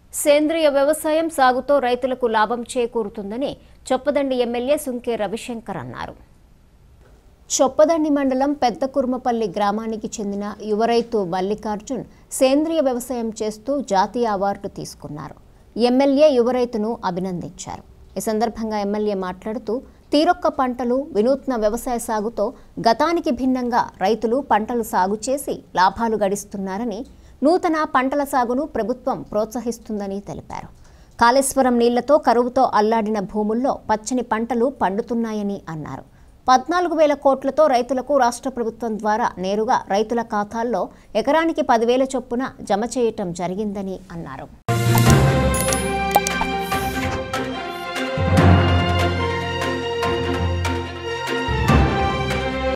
సేంద్రియ వ్యవసాయం సాగుతో రైతులకు లాభం చేకూరుతుందని చొప్పదండి ఎమ్మెల్యే సుంకే రవిశంకర్ అన్నారు చొప్పదండి మండలం పెద్ద కుర్మపల్లి గ్రామానికి చెందిన యువ రైతు మల్లికార్జున్ సేంద్రియ వ్యవసాయం చేస్తూ జాతీయ అవార్డు తీసుకున్నారు ఎమ్మెల్యే యువ రైతును అభినందించారు ఈ సందర్భంగా ఎమ్మెల్యే మాట్లాడుతూ తీరొక్క పంటలు వినూత్న వ్యవసాయ సాగుతో గతానికి భిన్నంగా రైతులు పంటలు సాగు చేసి లాభాలు గడిస్తున్నారని నూతన పంటల సాగును ప్రభుత్వం ప్రోత్సహిస్తుందని తెలిపారు కాళేశ్వరం నీళ్లతో కరువుతో అల్లాడిన భూముల్లో పచ్చని పంటలు పండుతున్నాయని అన్నారు పద్నాలుగు వేల కోట్లతో రైతులకు రాష్ట్ర ప్రభుత్వం ద్వారా నేరుగా రైతుల ఖాతాల్లో ఎకరానికి పదివేల చొప్పున జమ చేయటం జరిగిందని అన్నారు